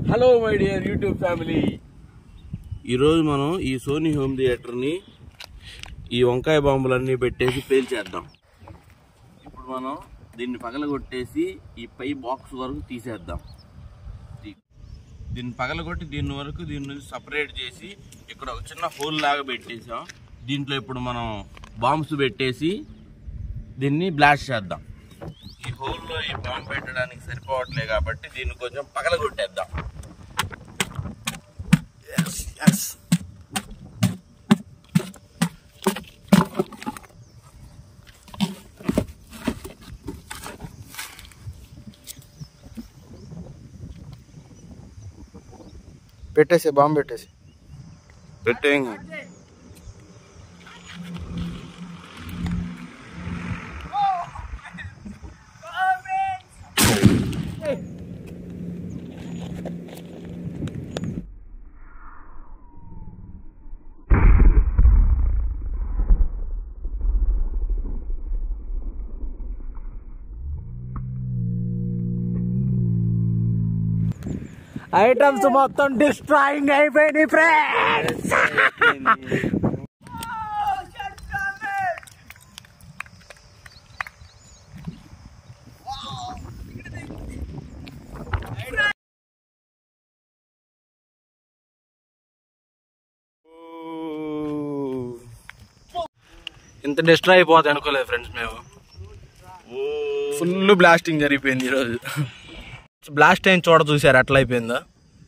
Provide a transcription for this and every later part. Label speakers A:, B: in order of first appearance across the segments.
A: Hello my dear YouTube family ఈరోజు మనం ఈ సోనీ హోమ్ థియేటర్ని ఈ వంకాయ బాంబులన్నీ పెట్టేసి పేల్చేద్దాం ఇప్పుడు మనం దీన్ని పగలగొట్టేసి ఈ పై బాక్స్ వరకు తీసేద్దాం దీ- దీన్ని పగలగొట్టి దీని వరకు దీని నుంచి సపరేట్ చేసి ఇక్కడ ఒక చిన్న హోల్ లాగా పెట్టేసాం దీంట్లో ఇప్పుడు మనం బాంబ్స్ పెట్టేసి దీన్ని బ్లాస్ట్ చేద్దాం ఈ హోల్లో ఈ బాంబు పెట్టడానికి సరిపోవట్లే కాబట్టి దీన్ని కొంచెం పగలగొట్టేద్దాం
B: పెట్టేసి బాంబు పెట్టేసి
A: పెట్టేం
B: ఐటమ్స్ మొత్తం డిస్ట్రాయింగ్ అయిపోయినాయి ఫ్రెండ్స్ ఇంత డిస్ట్రాయ్ అయిపోతుంది అనుకోలేదు ఫ్రెండ్స్ మేము ఫుల్ బ్లాస్టింగ్ జరిగిపోయింది ఈరోజు బ్లాస్ట్ అయిన చోట చూసారు ఎట్లా అయిపోయిందో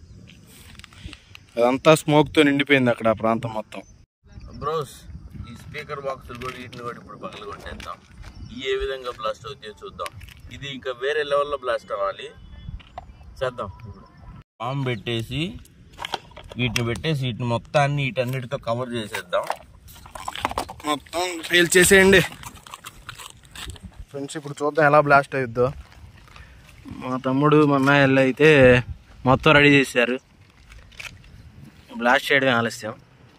B: అదంతా స్మోక్తో నిండిపోయింది అక్కడ ఆ ప్రాంతం మొత్తం
A: బ్రోస్ ఈ స్పీకర్ బాక్స్ కూడా వీటిని కూడా ఇప్పుడు పగలగొట్టేద్దాం ఇవి ఏ విధంగా బ్లాస్ట్ అవుతాయో చూద్దాం ఇది ఇంకా వేరే లెవెల్లో బ్లాస్ట్ అవ్వాలి చేద్దాం ఇప్పుడు బాంబు పెట్టేసి వీటిని పెట్టేసి వీటిని మొత్తాన్ని వీటన్నిటితో కవర్ చేసేద్దాం
B: మొత్తం ఫెయిల్ చేసేయండి ఫ్రెండ్స్ ఇప్పుడు చూద్దాం ఎలా బ్లాస్ట్ అవుద్దో మా తమ్ముడు మా అమ్మాయి అయితే మొత్తం రెడీ చేశారు బ్లాస్ట్ చేయడం ఆలస్యం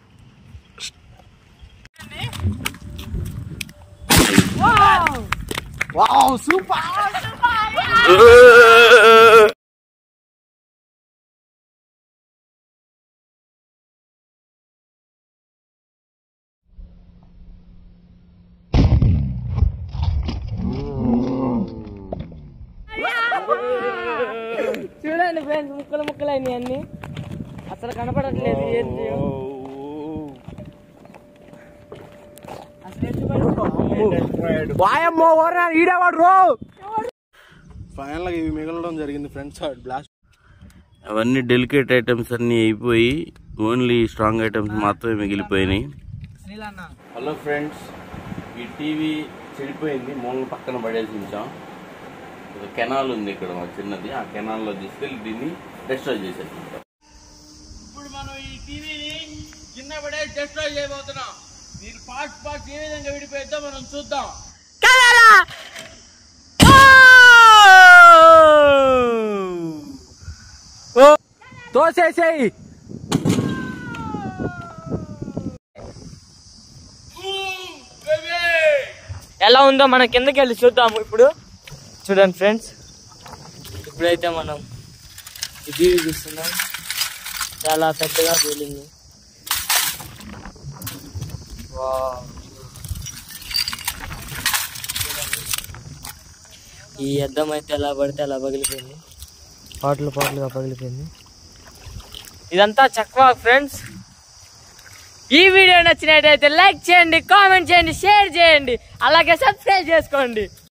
C: చూడండి ఫ్రెండ్స్ ముక్కలు ముక్కలు అయినాయి అన్ని అసలు కనపడట్లేదు ఏంటి అసలు ఎత్తుకొని
B: వాయమ్మో ఓరా ఈడేవాడు రో ఫైనల్గా ఇవి మిగలడం జరిగింది ఫ్రెండ్స్ బ్లాస్ట్
A: అవన్నీ డెలికేట్ ఐటమ్స్ అన్నీ అయిపోయి ఓన్లీ స్ట్రాంగ్ ఐటమ్స్ మాత్రమే మిగిలిపోయినాయి హలో ఫ్రెండ్స్ ఈ టీవీ చెడిపోయింది మూల పక్కన పడేసి ఉంచాం ఒక కెనాల్ ఉంది ఇక్కడ మా చిన్నది ఆ కెనాల్లో తీసుకెళ్ళి దీన్ని డెస్ట్రాయ్ చేసేసుకుంటాం ఇప్పుడు మనం ఈ టీవీని కింద పడేసి డెస్ట్రాయ్ చేయబోతున్నాం మీరు పార్ట్ పార్ట్ ఏ విధంగా విడిపోయిద్దో మనం చూద్దాం
B: తోసేసేయి
C: ఎలా ఉందో మనం కిందకి వెళ్ళి చూద్దాము ఇప్పుడు చూడండి ఫ్రెండ్స్ ఇప్పుడైతే మనం ఇది చూస్తున్నాం చాలా పెద్దగా పేలింది వావ్. ఈ అద్దం అయితే ఎలా పడితే అలా పగిలిపోయింది పాటలు పాటలుగా పగిలిపోయింది ఇదంతా చక్కవా ఫ్రెండ్స్ ఈ వీడియో నచ్చినట్టయితే లైక్ చేయండి కామెంట్ చేయండి షేర్ చేయండి అలాగే సబ్స్క్రైబ్ చేసుకోండి